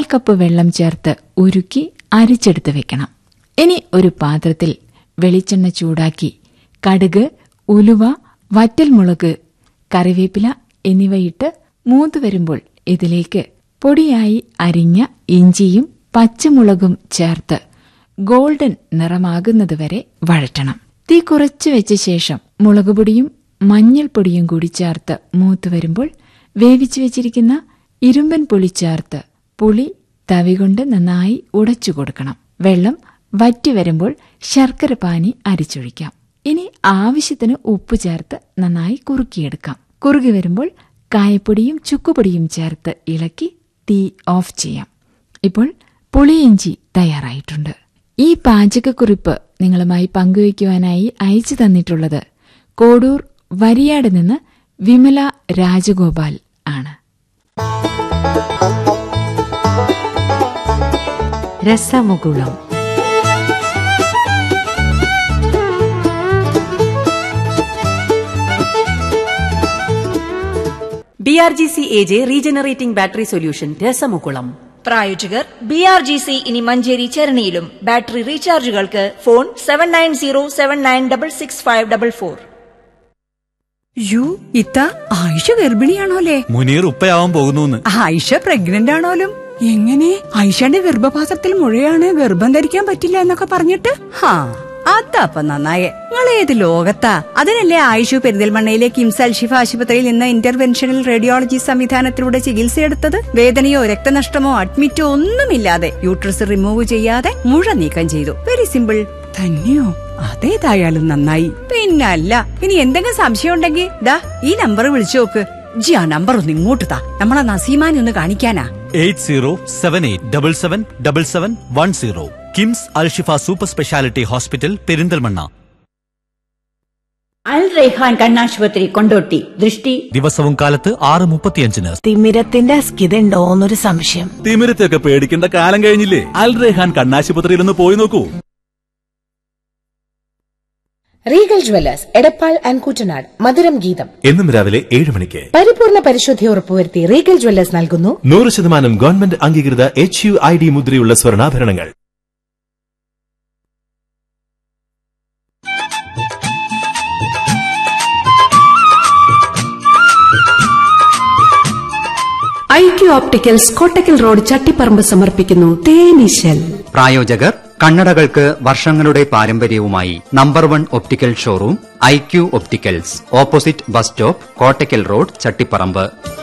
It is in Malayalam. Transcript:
കപ്പ് വെള്ളം ചേർത്ത് ഉരുക്കി അരിച്ചെടുത്ത് വെക്കണം ഇനി ഒരു പാത്രത്തിൽ വെളിച്ചെണ്ണ ചൂടാക്കി കടുക് ഉലുവ വറ്റൽമുളക് കറിവേപ്പില എന്നിവയിട്ട് മൂത്ത് വരുമ്പോൾ ഇതിലേക്ക് പൊടിയായി അരിഞ്ഞ ഇഞ്ചിയും പച്ചമുളകും ചേർത്ത് ഗോൾഡൻ നിറമാകുന്നതുവരെ വഴറ്റണം തീ കുറച്ചു വെച്ച ശേഷം മുളകുപൊടിയും മഞ്ഞൾപ്പൊടിയും കൂടി ചേർത്ത് മൂത്ത് വരുമ്പോൾ വേവിച്ചു വെച്ചിരിക്കുന്ന ഇരുമ്പൻ പുളി ചേർത്ത് പുളി തവി കൊണ്ട് നന്നായി ഉടച്ചു കൊടുക്കണം വെള്ളം വറ്റി വരുമ്പോൾ ശർക്കര പാനി അരിച്ചൊഴിക്കാം ഇനി ആവശ്യത്തിന് ഉപ്പ് ചേർത്ത് നന്നായി കുറുക്കിയെടുക്കാം കുറുകി വരുമ്പോൾ കായപ്പൊടിയും ചുക്കുപൊടിയും ചേർത്ത് ഇളക്കി തീ ഓഫ് ചെയ്യാം ഇപ്പോൾ പുളിയിഞ്ചി തയ്യാറായിട്ടുണ്ട് ഈ പാചകക്കുറിപ്പ് നിങ്ങളുമായി പങ്കുവയ്ക്കുവാനായി അയച്ചു തന്നിട്ടുള്ളത് കോഡൂർ വരിയാട് നിന്ന് വിമല രാജഗോപാൽ ആണ് രസമുകുളം B R G C A J regenerating battery solution രസമുകുളം പ്രായോജകർ ബി ആർ ജി സി ഇനി മഞ്ചേരി ചരണിയിലും ബാറ്ററി റീചാർജുകൾക്ക് phone seven nine zero seven nine double six five double four യു ഇത്ത ആയിഷ ഗർഭിണിയാണോലേ മുനീർ ഉപ്പയാവാൻ പോകുന്നു ആയിഷ പ്രഗ്നന്റ് ആണോലും എങ്ങനെ ആയിഷയുടെ ഗർഭപാത്രത്തിൽ മുഴയാണ് ഗർഭം ധരിക്കാൻ പറ്റില്ല എന്നൊക്കെ പറഞ്ഞിട്ട് ഹാ അതപ്പ നന്നായേ നിങ്ങൾ ഏത് ലോകത്താ അതിനല്ലേ ആയിഷു പെരിന്തൽമണ്ണയിലെ കിംസ് അൽഷിഫ ആശുപത്രിയിൽ നിന്ന് ഇന്റർവെൻഷണൽ റേഡിയോളജി സംവിധാനത്തിലൂടെ ചികിത്സയെടുത്തത് വേദനയോ രക്തനഷ്ടമോ അഡ്മിറ്റോ ഒന്നുമില്ലാതെ യൂട്രസ് റിമൂവ് ചെയ്യാതെ മുഴ നീക്കം ചെയ്തു വെരി സിമ്പിൾ തന്നെയോ അതേതായാലും നന്നായി പിന്നല്ല ഇനി എന്തെങ്കിലും സംശയം ഉണ്ടെങ്കിൽ ദാ ഈ നമ്പർ വിളിച്ചു നോക്ക് ജി ആ നമ്പർ ഒന്ന് ഇങ്ങോട്ട് താ നമ്മളെ നസീമാനെ ഒന്ന് കാണിക്കാനാ eight zero seven eight double seven double seven one zero KIMS Alshifa super speciality hospital Perinthalmanna അൽ റൈഹാൻ കണ്ണാശുപത്രി കൊണ്ടോട്ടി ദൃഷ്ടി ദിവസവും കാലത്ത് ആറ് മുപ്പത്തിയഞ്ചിന് തിമിരത്തിന്റെ അസ്കിതയുണ്ടോന്നൊരു സംശയം തിമിരത്തെയൊക്കെ പേടിക്കേണ്ട കാലം കഴിഞ്ഞില്ലേ അൽ റെഹാൻ കണ്ണാശുപത്രിയിൽ ഒന്ന് പോയി നോക്കൂ Regal Jewellers Edappal and Koottanad മധുരം ഗീതം എന്നും രാവിലെ ഏഴ് മണിക്ക് പരിപൂർണ പരിശുദ്ധി ഉറപ്പുവരുത്തി റീഗൽ ജ്വല്ലേഴ്സ് നൽകുന്നു നൂറ് ശതമാനം ഗവൺമെന്റ് അംഗീകൃത എച്ച് യു ഐ ഡി മുദ്രയുള്ള സ്വർണ്ണാഭരണങ്ങൾ Eye Q Opticals Kottakkal road Chattiparamba സമർപ്പിക്കുന്നു തേനീശൽ പ്രായോജകർ കണ്ണടകൾക്ക് വർഷങ്ങളുടെ പാരമ്പര്യവുമായി number one optical showroom Eye Q Opticals opposite bus stop Kottakkal road Chattiparamba